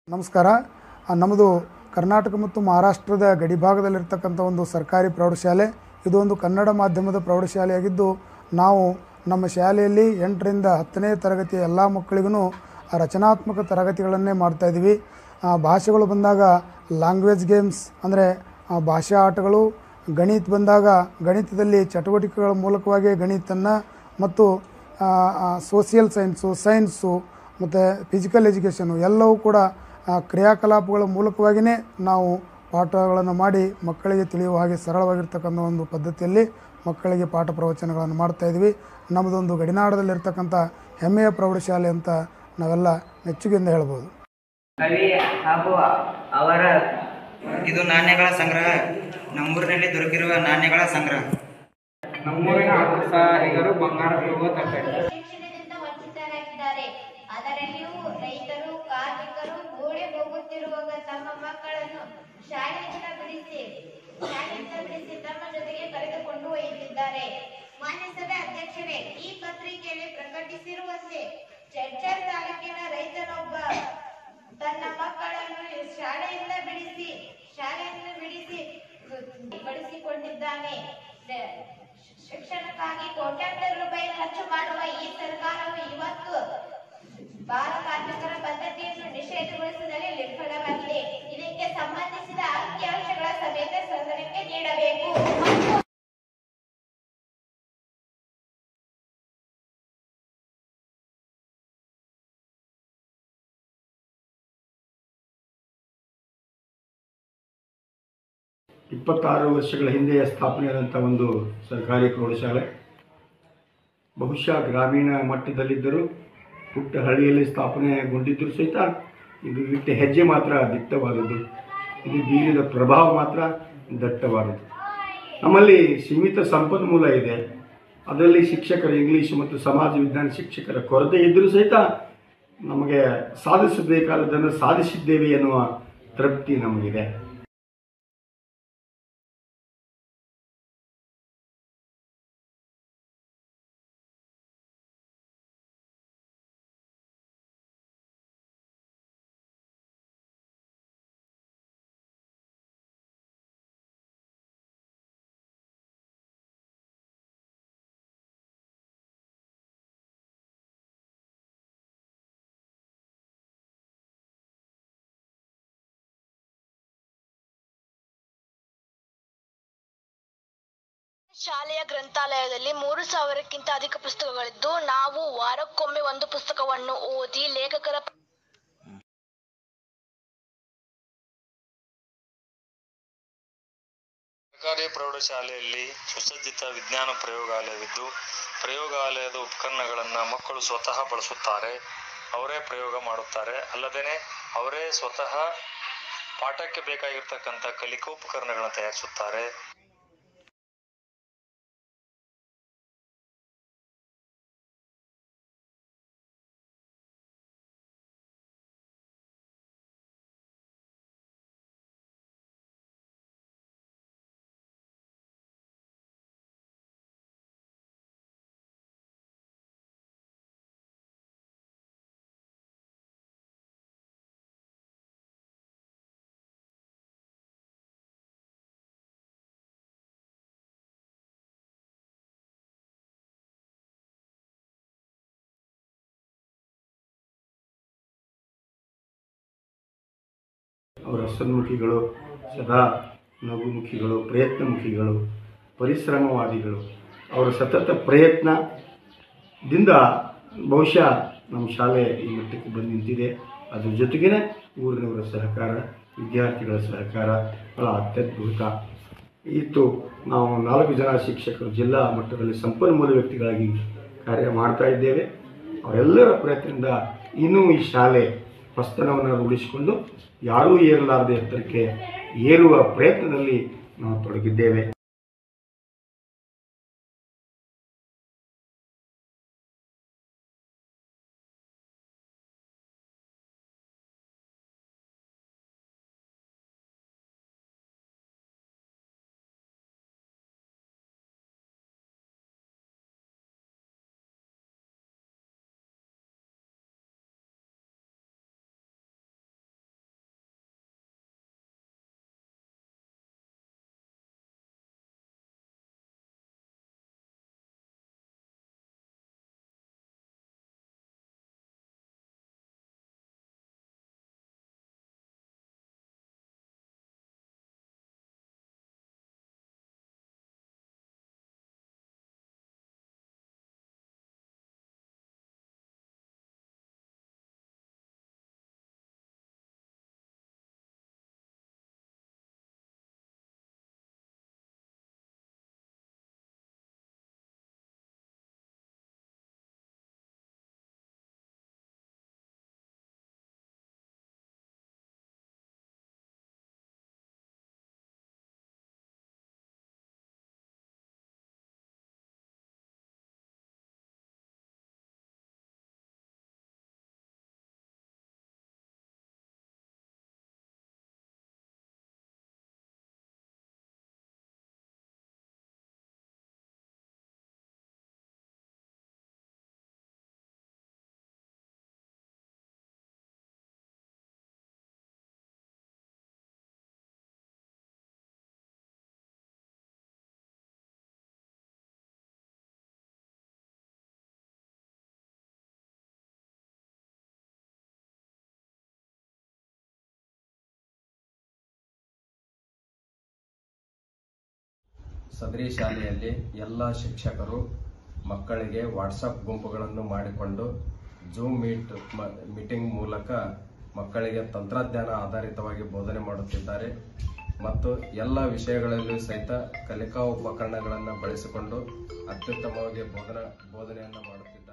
ನಮಸ್ಕಾರ ಆ, ನಮ್ಮದು ಕರ್ನಾಟಕ ಮತ್ತು ಮಹಾರಾಷ್ಟ್ರದ ಗಡಿಭಾಗದಲ್ಲಿರ್ತಕ್ಕಂಥ ಒಂದು ಸರ್ಕಾರಿ ಪ್ರೌಢಶಾಲೆ ಇದು ಒಂದು ಕನ್ನಡ ಮಾಧ್ಯಮದ ಪ್ರೌಢಶಾಲೆಯಾಗಿದ್ದು ನಾವು ನಮ್ಮ ಶಾಲೆಯಲ್ಲಿ ಎಂಟರಿಂದ ಹತ್ತನೇ ತರಗತಿಯ ಎಲ್ಲ ಮಕ್ಕಳಿಗೂ ರಚನಾತ್ಮಕ ತರಗತಿಗಳನ್ನೇ ಮಾಡ್ತಾ ಇದ್ದೀವಿ ಆ, ಭಾಷೆಗಳು ಬಂದಾಗ ಲ್ಯಾಂಗ್ವೇಜ್ ಗೇಮ್ಸ್ ಅಂದರೆ ಭಾಷಾ ಆಟಗಳು ಗಣಿತ ಬಂದಾಗ ಗಣಿತದಲ್ಲಿ ಚಟುವಟಿಕೆಗಳ ಮೂಲಕವಾಗಿ ಗಣಿತನ್ನು ಮತ್ತು ಸೋಷಿಯಲ್ ಸೈನ್ಸು ಸೈನ್ಸು ಮತ್ತು ಫಿಸಿಕಲ್ ಎಜುಕೇಷನು ಎಲ್ಲವೂ ಕೂಡ ಆ, ಕ್ರಿಯಾಕಲಾಪಗಳ ಮೂಲಕವಾಗಿಯೇ ನಾವು ಪಾಠಗಳನ್ನು ಮಾಡಿ ಮಕ್ಕಳಿಗೆ ತಿಳಿಯುವ ಹಾಗೆ ಸರಳವಾಗಿರ್ತಕ್ಕಂಥ ಒಂದು ಪದ್ಧತಿಯಲ್ಲಿ ಮಕ್ಕಳಿಗೆ ಪಾಠ ಪ್ರವಚನಗಳನ್ನು ಮಾಡ್ತಾ ಇದ್ವಿ ನಮ್ಮದೊಂದು ಗಡಿನಾಡದಲ್ಲಿರ್ತಕ್ಕಂಥ ಹೆಮ್ಮೆಯ ಪ್ರೌಢಶಾಲೆ ಅಂತ ನಾವೆಲ್ಲ ಮೆಚ್ಚುಗೆಯಿಂದ ಹೇಳ್ಬೋದು ಕವಿ ಹಾಗೂ ಅವರ ಇದು ನಾಣ್ಯಗಳ ಸಂಗ್ರಹ ನಮ್ಮೂರಿನಲ್ಲಿ ದೊರಕಿರುವ ನಾಣ್ಯಗಳ ಸಂಗ್ರಹ ನಮ್ಮೂರಿನ ಉತ್ಸಾಹಿಗರು ಬಂಗಾರ ಹೋಗುವ ತಕ್ಕಡಿ ಶಿಕ್ಷಣದಿಂದ ವಂಚಿತರಾಗಿದ್ದಾರೆ ಅದರಲ್ಲಿಯೂ ರೈತರು ಕಾರ್ಮಿಕರು ಗೋಡೆ ಹೋಗುತ್ತಿರುವಾಗ ತಮ್ಮ ಮಕ್ಕಳನ್ನು ಶಾಲೆಯಿಂದ ಬಿಡಿಸಿ ಶಾಲೆಯಿಂದ ಬಿಡಿಸಿ ತಮ್ಮ ಜೊತೆಗೆ ಕರೆದುಕೊಂಡು ಒಯ್ಯುತ್ತಿದ್ದಾರೆ ಮಾನ್ಯ ಸಭೆ ಅಧ್ಯಕ್ಷರೇ ಈ ಪತ್ರಿಕೆಯಲ್ಲಿ ಪ್ರಕಟಿಸಿರುವಂತೆ ಚರ್ಚರ್ ತಾಲೂಕಿನ ರೈತನೊಬ್ಬ ತನ್ನ ಮಕ್ಕಳನ್ನು ಶಾಲೆಯಿಂದ ಬಿಡಿಸಿ ಶಾಲೆಯಿಂದ ಬಿಡಿಸಿ ಬಳಸಿಕೊಂಡಿದ್ದಾನೆ ಶಿಕ್ಷಣಕ್ಕಾಗಿ ಕೋಟ್ಯಾಂತರ ರೂಪಾಯಿ ಖರ್ಚು ಮಾಡುವ ಈ ಸರ್ಕಾರವು ಇವತ್ತು ಬಾಲ ಕಾರ್ಮಿಕರ ಪದ್ಧತಿಯನ್ನು ನಿಷೇಧಗೊಳಿಸುವಲ್ಲಿ ವಿಫಲವಾಗಿದೆ ಇದಕ್ಕೆ ಸಂಬಂಧಿಸಿದ ಅಂಕಿಅಂಶಗಳ ಸಮೇತ ಸದನಕ್ಕೆ ನೀಡಬೇಕು ಮತ್ತು ಇಪ್ಪತ್ತಾರು ವರ್ಷಗಳ ಹಿಂದೆ ಸ್ಥಾಪನೆಯಾದಂಥ ಒಂದು ಸರ್ಕಾರಿ ಪ್ರೌಢಶಾಲೆ ಬಹುಶಃ ಗ್ರಾಮೀಣ ಮಟ್ಟದಲ್ಲಿದ್ದರೂ ಪುಟ್ಟ ಹಳ್ಳಿಯಲ್ಲಿ ಸ್ಥಾಪನೆಗೊಂಡಿದ್ದರೂ ಸಹಿತ ಇದು ಇಟ್ಟ ಹೆಜ್ಜೆ ಮಾತ್ರ ದಿಟ್ಟವಾದದ್ದು ಇದು ಬೀರಿದ ಪ್ರಭಾವ ಮಾತ್ರ ದಟ್ಟವಾದದ್ದು ನಮ್ಮಲ್ಲಿ ಸೀಮಿತ ಸಂಪನ್ಮೂಲ ಇದೆ ಅದರಲ್ಲಿ ಶಿಕ್ಷಕರ ಇಂಗ್ಲೀಷ್ ಮತ್ತು ಸಮಾಜ ವಿಜ್ಞಾನ ಶಿಕ್ಷಕರ ಕೊರತೆ ಇದ್ದರೂ ಸಹಿತ ನಮಗೆ ಸಾಧಿಸಬೇಕಾದದ್ದನ್ನು ಸಾಧಿಸಿದ್ದೇವೆ ಎನ್ನುವ ತೃಪ್ತಿ ನಮಗಿದೆ ಶಾಲೆಯ ಗ್ರಂಥಾಲಯದಲ್ಲಿ ಮೂರು ಸಾವಿರಕ್ಕಿಂತ ಅಧಿಕ ಪುಸ್ತಕಗಳಿದ್ದು ನಾವು ವಾರಕ್ಕೊಮ್ಮೆ ಒಂದು ಪುಸ್ತಕವನ್ನು ಓದಿ ಲೇಖಕರ ಸರ್ಕಾರಿ ಪ್ರೌಢಶಾಲೆಯಲ್ಲಿ ಸುಸಜ್ಜಿತ ವಿಜ್ಞಾನ ಪ್ರಯೋಗಾಲಯವಿದ್ದು ಪ್ರಯೋಗಾಲಯದ ಉಪಕರಣಗಳನ್ನು ಮಕ್ಕಳು ಸ್ವತಃ ಬಳಸುತ್ತಾರೆ ಅವರೇ ಪ್ರಯೋಗ ಮಾಡುತ್ತಾರೆ ಅಲ್ಲದೇ ಅವರೇ ಸ್ವತಃ ಪಾಠಕ್ಕೆ ಬೇಕಾಗಿರ್ತಕ್ಕಂಥ ಕಲಿಕೋಪಕರಣಗಳನ್ನು ತಯಾರಿಸುತ್ತಾರೆ ಅವರ ಸನ್ಮುಖಿಗಳು ಸದಾ ನಗುಮುಖಿಗಳು ಪ್ರಯತ್ನಮುಖಿಗಳು ಪರಿಶ್ರಮವಾದಿಗಳು ಅವರ ಸತತ ಪ್ರಯತ್ನದಿಂದ ಬಹುಶಃ ನಮ್ಮ ಶಾಲೆ ಈ ಮಟ್ಟಕ್ಕೆ ಬಂದು ನಿಂತಿದೆ ಅದ್ರ ಜೊತೆಗೇ ಊರಿನವರ ಸಹಕಾರ ವಿದ್ಯಾರ್ಥಿಗಳ ಸಹಕಾರ ಬಹಳ ಅತ್ಯದ್ಭುತ ಇತ್ತು ನಾವು ನಾಲ್ಕು ಜನ ಶಿಕ್ಷಕರು ಜಿಲ್ಲಾ ಮಟ್ಟದಲ್ಲಿ ಸಂಪನ್ಮೂಲ ವ್ಯಕ್ತಿಗಳಾಗಿ ಕಾರ್ಯ ಮಾಡ್ತಾ ಇದ್ದೇವೆ ಅವರೆಲ್ಲರ ಪ್ರಯತ್ನದಿಂದ ಇನ್ನೂ ಈ ಶಾಲೆ ಪ್ರಸ್ಥಾನವನ್ನು ರೂಢಿಸಿಕೊಂಡು ಯಾರೂ ಏರಲಾರದೆ ಎತ್ತರಕ್ಕೆ ಏರುವ ಪ್ರಯತ್ನದಲ್ಲಿ ನಾವು ತೊಡಗಿದ್ದೇವೆ ಸದರಿ ಶಾಲೆಯಲ್ಲಿ ಎಲ್ಲ ಶಿಕ್ಷಕರು ಮಕ್ಕಳಿಗೆ ವಾಟ್ಸಪ್ ಗುಂಪುಗಳನ್ನು ಮಾಡಿಕೊಂಡು ಜೂಮ್ ಮೀಟ್ ಮ- ಮೀಟಿಂಗ್ ಮೂಲಕ ಮಕ್ಕಳಿಗೆ ತಂತ್ರಜ್ಞಾನ ಆಧಾರಿತವಾಗಿ ಬೋಧನೆ ಮಾಡುತ್ತಿದ್ದಾರೆ ಮತ್ತು ಎಲ್ಲ ವಿಷಯಗಳಲ್ಲೂ ಸಹಿತ ಕಲಿಕಾ ಉಪಕರಣಗಳನ್ನು ಬಳಸಿಕೊಂಡು ಅತ್ಯುತ್ತಮವಾಗಿ ಬೋಧನಾ ಬೋಧನೆಯನ್ನು ಮಾಡುತ್ತಿದ್ದಾರೆ